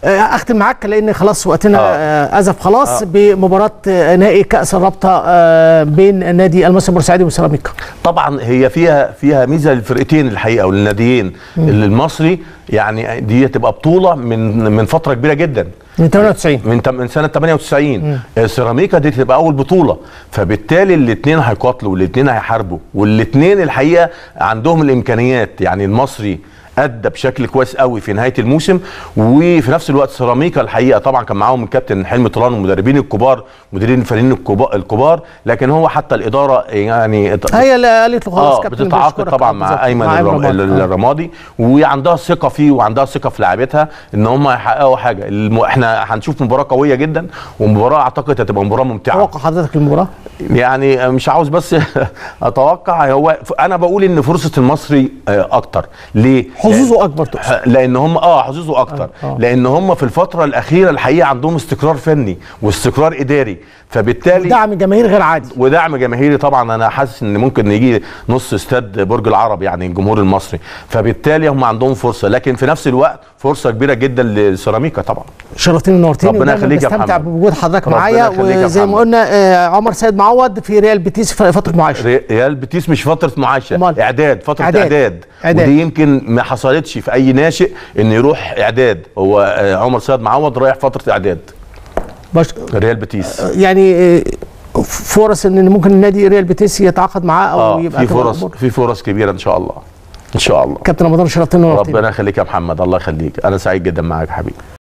آه، اختم معاك لان خلاص وقتنا آه. آه، ازف خلاص بمباراه آه، نهائي كاس الرابطه آه، بين نادي المصري البورسعيدي وسيراميكا طبعا هي فيها فيها ميزه للفرقتين الحقيقه وللناديين اللي المصري يعني دي تبقى بطوله من من فتره كبيره جدا من 98 من تم- من سنه 98 سيراميكا دي تبقى اول بطوله فبالتالي الاثنين هيقاتلوا والاثنين هيحاربوا والاثنين الحقيقه عندهم الامكانيات يعني المصري ادى بشكل كويس قوي في نهايه الموسم وفي نفس الوقت سيراميكا الحقيقه طبعا كان معاهم الكابتن حلمي طولان والمدربين الكبار مديرين الفريقين الكبا- الكبار لكن هو حتى الاداره يعني هي اللي قالت له خلاص اه كابتن بتتعاقد بشكرك. طبعا بالظبط. مع ايمن مع الرم... رمضان. ال- آه. الرمادي وعندها ثقه فيه وعندها ثقه في لاعبتها ان هم هيحققوا حاجه الم... احنا هنشوف مباراه قويه جدا ومباراه اعتقد هتبقى مباراه ممتعه توقع حضرتك المباراه يعني مش عاوز بس اتوقع هو انا بقول ان فرصه المصري آه، اكتر ليه حظوظه اكبر تقصد ح- لان هم اه حظوظه اكتر آه، آه. لان هم في الفتره الاخيره الحقيقه عندهم استقرار فني واستقرار اداري فبالتالي دعم جماهير غير عادي ودعم جماهيري طبعا انا حاسس ان ممكن يجي نص استاد برج العرب يعني الجمهور المصري فبالتالي هم عندهم فرصه لكن في نفس الوقت فرصه كبيره جدا لسيراميكا طبعا شرفتني ونورتني ربنا ودايماً يخليك يا بستمتع محمد. بوجود حضرتك ربنا معايا يخليك يا وزي ما محمد. قلنا آه، عمر سيد معوض في ريال بيتيس في فتره معاشه ري- ريال بيتيس مش فتره معاشه أمال؟ اعداد فتره إعداد. اعداد, إعداد. إعداد. ودي يمكن ما حصلتش في اي ناشئ ان يروح اعداد هو آه، عمر سيد معوض رايح فتره اعداد بش... ريال بيتيس يعني آه، فرص ان ممكن النادي ريال بيتيس يتعاقد معاه او اه يبقى في تبقى فرص الأمور. في فرص كبيره ان شاء الله ان شاء الله كابتن رمضان شرفتني ونورتني ربنا يخليك يا محمد الله يخليك انا سعيد جدا معاك يا حبيبي